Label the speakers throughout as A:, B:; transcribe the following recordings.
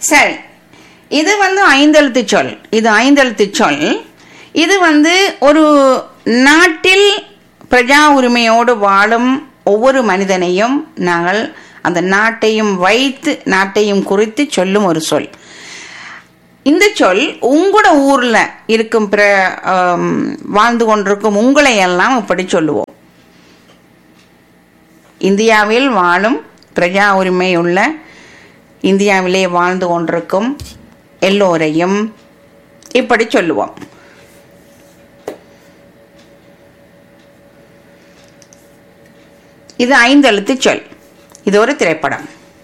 A: சரி இது வந்து ஐந்தெழுத்து சொல் இது ஐந்தெழுத்து சொல் இது வந்து ஒரு நாட்டில் பிரஜா உரிமையோடு வாழும் ஒவ்வொரு மனிதனையும் நாங்கள் அந்த நாட்டையும் வைத்து நாட்டையும் குறித்து சொல்லும் ஒரு சொல் இந்த சொல் உங்களோட ஊர்ல இருக்கும் பிற ஆம், வாழ்ந்து கொண்டிருக்கும் உங்களை எல்லாம் இப்படி சொல்லுவோம் இந்தியாவில் வாழும் பிரஜா உரிமை உள்ள இந்தியாவிலே வாழ்ந்து கொண்டிருக்கும் எல்லோரையும் இப்படி சொல்லுவோம் இது ஐந்தெழுத்து சொல் இது ஒரு திரைப்படம்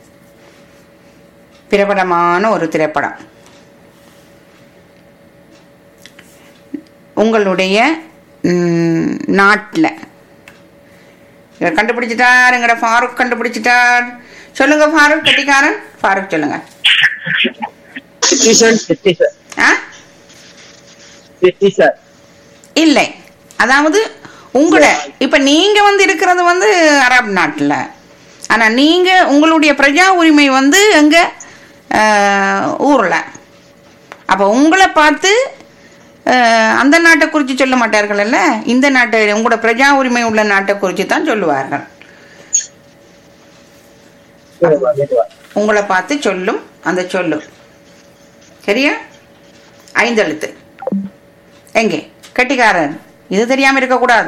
A: பிரபலமான ஒரு திரைப்படம் உங்களுடைய நாட்டில் இவர் கண்டுபிடிச்சிட்டார் எங்கட ஃபாரூக் கண்டுபிடிச்சிட்டார் சொல்லுங்க ஃபாரூக் கட்டிக்காரன் ஃபாரூக் சொல்லுங்க
B: சிட்டிசன் சிட்டிசன்
A: ஆ
B: சிட்டிசன்
A: இல்லை அதாவது உங்களோட இப்ப நீங்க வந்து இருக்கிறது வந்து அரபு நாட்டுல ஆனா நீங்க உங்களுடைய பிரஜா உரிமை வந்து எங்க ஆஹ், ஊர்ல அப்ப உங்களை பார்த்து ஆஹ், அந்த நாட்டை குறித்து சொல்ல மாட்டார்கள்ல இந்த நாட்டை உங்களோட பிரஜா உரிமை உள்ள நாட்டை குறித்து தான் சொல்லுவார்கள் உங்களை பார்த்து சொல்லும் அந்த சொல்லும் சரியா ஐந்தெழுத்து எங்கே கட்டிக்காரன் இது தெரியாம இருக்க கூடாது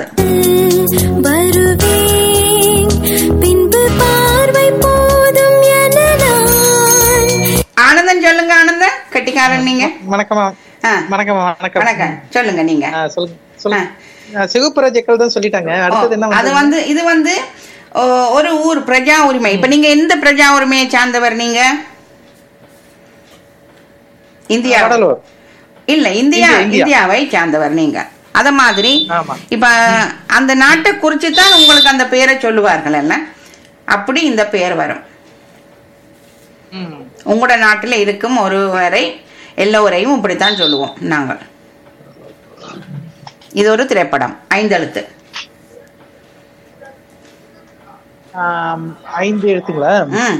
C: வருவேன் பின்பு பார்வை போதும் என நான்
A: ஆனந்தன் சொல்லுங்க ஆனந்தன் கட்டிக்காரன் நீங்க
D: வணக்கம்மா
A: ஆ.
D: வணக்கம்மா வணக்கம்
A: வணக்கம் சொல்லுங்க நீங்க
D: ஆ, சொல்லுங்க சொல்லுங்க ஆ, சிவப்பு ராஜ்யக்கள் தான் சொல்லிட்டாங்க அடுத்தது என்ன
A: அது
D: வந்து
A: வந்து இது வந்து ஓ, ஒரு ஊர் பிரஜா உரிமை இப்ப நீங்க எந்த பிரஜா உரிமையை சார்ந்தவர் நீங்க இந்தியா
D: கடலூர்
A: இல்ல இந்தியா
D: இந்தியா, இந்தியா.
A: இந்தியாவை சார்ந்தவர் நீங்க அத மாதிரி
D: ஆமா.
A: இப்ப அந்த நாட்டை குறிச்சு தான் உங்களுக்கு அந்த பேரை சொல்லுவார்கள் என்ன அப்படி இந்த பேர் வரும்
D: ம்.
A: உங்களோட நாட்டில் இருக்கும் ஒருவரை எல்லோரையும் இப்படித்தான் சொல்லுவோம் நாங்கள் இது ஒரு திரைப்படம் ஐந்தெழுத்து
D: ஆம், ஐந்து எழுத்துங்களா
A: ம்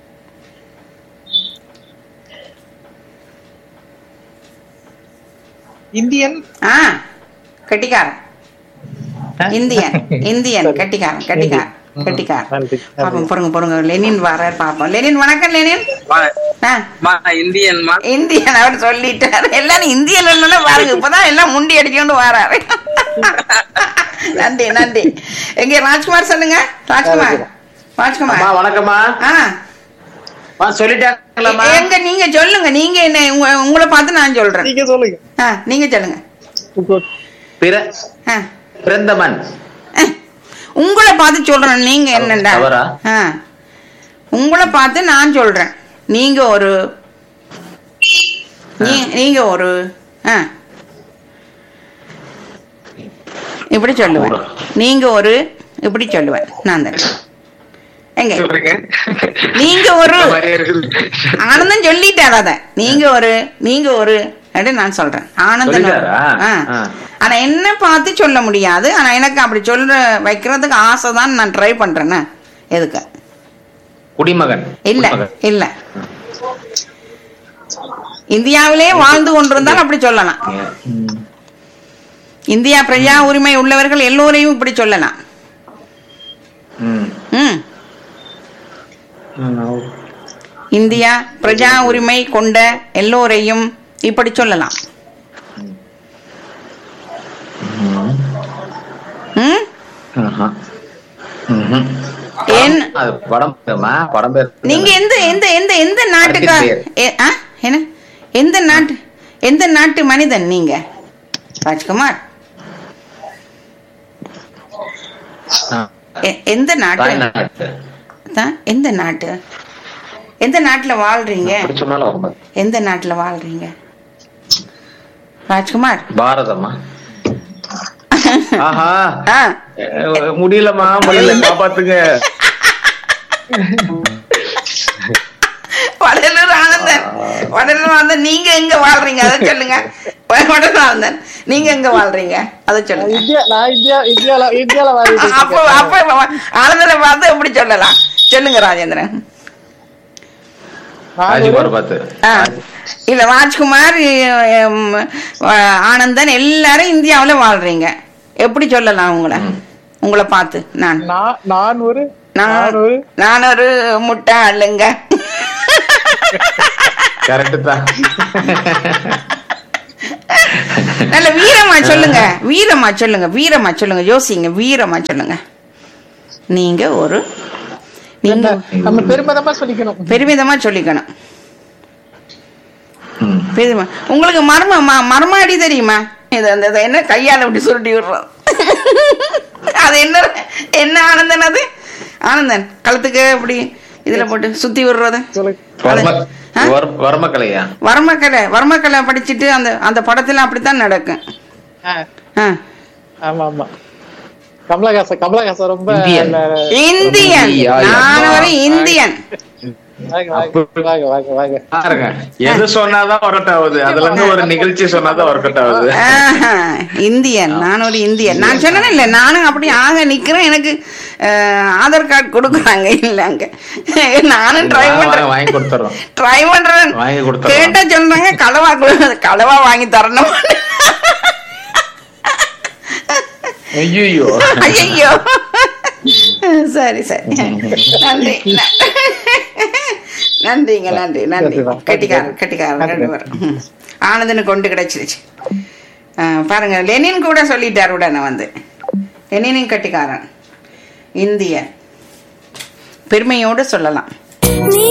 D: இந்தியன்
A: ஆ கட்டிக்காரன்
D: ஆ?
A: இந்தியன் இந்தியன்
D: சரி.
A: கட்டிக்காரன் கட்டிக்காரன்
D: ம்.
A: கட்டிக்காரன்
D: நன்றி,
A: பாப்போம்
D: நன்றி.
A: பொறுங்க பொறுங்க லெனின் வரார் பாப்போம் லெனின் வணக்கம் லெனின் ஆ
E: மா இந்தியன்மா
A: இந்தியன் அவர் சொல்லிட்டாரு எல்லாரும் இந்தியன் இல்லைன்னா பாருங்க இப்பதான் எல்லாம் முண்டி அடிச்சுட்டு வராரு நன்றி நன்றி எங்க ராஜ்குமார் சொல்லுங்க ராஜ்குமார்
B: அம்மா
A: ராஜ்குமார்
B: வணக்கம்மா
A: ஆ
B: ஆ சொல்லிட்டாங்களாம்மா
A: எங்க நீங்க சொல்லுங்க நீங்க என்ன உங்க- உங்களை பார்த்து நான் சொல்றேன்
D: நீங்க சொல்லுங்க
A: ஆ, நீங்க சொல்லுங்க
B: பிற
A: ஆ,
B: பிறந்தமன்
A: ஆ. உங்களை பார்த்து சொல்றேன் நீங்க என்னண்டா
B: தவறா?
A: ஆ. உங்களை பார்த்து நான் சொல்றேன் நீங்க ஒரு நீ- நீங்க ஒரு ஆ. இப்படி சொல்லுவேன் நீங்க ஒரு இப்படி சொல்லுவேன் நான் தான் எங்க நீங்க ஒரு ஆனந்தம் சொல்லிட்டார் அத நீங்க ஒரு நீங்க ஒரு அப்படின்னு நான் சொல்றேன் ஆனந்தன் ஒரு-
B: சொல்லிட்டாரா?
A: ஆ.
B: ஆ.
A: ஆனா என்ன பார்த்து சொல்ல முடியாது ஆனா எனக்கு அப்படி சொல்ற வைக்கிறதுக்கு ஆசை தான் நான் ட்ரை பண்றேன்னு எதுக்கு
B: குடிமகன்
A: இல்ல
B: குடிமகன்.
A: இல்ல இந்தியாவிலே வாழ்ந்து கொண்டிருந்தால் அப்படி சொல்லலாம்
B: ம்.
A: இந்தியா பிரஜா உரிமை உள்ளவர்கள் எல்லோரையும் இப்படி சொல்லலாம்
B: ம்.
A: ம்
B: ம்.
A: இந்தியா பிரஜா உரிமை கொண்ட எல்லோரையும் இப்படி சொல்லலாம் ம்
B: ஆஹா. ம்ஹும்.
A: ஏன்
B: அது படம் பேருமா படம் பேர்
A: நீங்க எந்த எந்த எந்த எந்த நாட்டுக்கா
B: பேர்.
A: எ- ஆ? என்ன எந்த நாட்டு எந்த நாட்டு மனிதன் நீங்க ராஜ்குமார்
B: ஆ.
A: எ- எந்த நாட்டு
B: தாய்நாட்டு
A: தான் எந்த நாட்டு எந்த நாட்டுல வாழ்றீங்க
B: அப்படி சொன்னாலும் வரும்.
A: எந்த நாட்டுல வாழ்றீங்க ராஜ்குமார்
B: பாரதமா ஆஹா
A: ஆ
B: அஹ், முடியலம்மா முடியல காப்பாத்துங்க
A: வடலூர் ஆனந்தன் வடலூர் ஆனந்தன் நீங்க எங்க வாழ்றீங்க அதை சொல்லுங்க வடலூர் ஆனந்தன் நீங்க எங்க வாழ்றீங்க அதை சொல்லுங்க
D: இந்தியா நான் இந்தியா இந்தியால இந்தியால வாழ்ந்துட்டு
A: அப்போ
D: இருக்கேன்.
A: அப்ப ஆனந்தனை பார்த்து எப்படி சொல்லலாம் சொல்லுங்க ராஜேந்திரன்
B: ராஜ்குமார் பார்த்து
A: ஆ. இல்ல ராஜ்குமார் எம், ஆ- ஆனந்தன் எல்லாரும் இந்தியாவுல வாழ்றீங்க எப்படி சொல்லலாம் உங்களை உங்களை பார்த்து நான்
D: நான் நான் ஒரு
A: நான்
D: நான் ஒரு
A: நான் ஒரு முட்டை அல்லங்க
B: கரெக்ட் தான்
A: நல்ல வீரமா சொல்லுங்க வீரமா சொல்லுங்க வீரமா சொல்லுங்க யோசிங்க வீரமா சொல்லுங்க நீங்க ஒரு நீங்க
D: நம்ம பெருமிதமா சொல்லிக்கணும்
A: பெருமிதமா சொல்லிக்கணும்
B: ம்.
A: பெருமை உங்களுக்கு மர்ம ம- மர்மாடி தெரியுமா இது அந்த இது என்ன கையால இப்படி சுருட்டி விடுறோம் அது என்ன என்ன ஆனந்தன் அது ஆனந்தன் கழுத்துக்கு இப்படி இதுல போட்டு சுத்தி விடுறது
D: சொல்லுங்க
B: வர்ம
A: ஆ?
B: வர்- வர்மக்கலையா
A: வர்மக்கலை வர்மக்கலை படிச்சுட்டு அந்த அந்த படத்துல அப்படித்தான் நடக்கும்
D: ஆ,
A: ஆ.
D: ஆமா ஆமா கமலஹாசன் கமலஹாசன் ரொம்ப
B: இந்தியன்.
D: நல்ல-
A: இந்தியன்
B: இந்தியா,
A: நான் ஒரு
B: அம்மா.
A: இந்தியன்
D: வாங்க வாங்க வாங்க வாங்க வாங்க
B: பாருங்க எது சொன்னாதான் ஒர்க் ஆகுது அதுல இருந்து ஒரு நிகழ்ச்சி சொன்னாதான் ஒர்க் ஆகுது
A: ஆஹா, இந்தியன் நான் ஒரு இந்தியன் நான் சொன்னேன் இல்ல நானும் அப்படி ஆக நிக்கிறேன் எனக்கு அஹ், ஆதார் கார்டு கொடுக்குறாங்க இல்ல அங்க நானும் ட்ரை
B: வாங்க,
A: பண்றேன்
B: வாங்கி கொடுத்துறோம்
A: ட்ரை பண்றேன்
B: வாங்கி கொடுத்துறோம்.
A: கேட்டா சொல்றாங்க களவா கொடு- களவா வாங்கி தரணும்
B: ஐயோ
A: ஐயோ சரி சரி நன்றி நன்றிங்க நன்றி நன்றி கட்டிக்காரன் கட்டிக்காரன் ரெண்டு பேரும் ம். ஆனந்தனு கொண்டு கிடைச்சிருச்சு ஆ, பாருங்க லெனின் கூட சொல்லிட்டார் உடனே வந்து லெனினும் கட்டிக்காரன் இந்திய பெருமையோடு சொல்லலாம்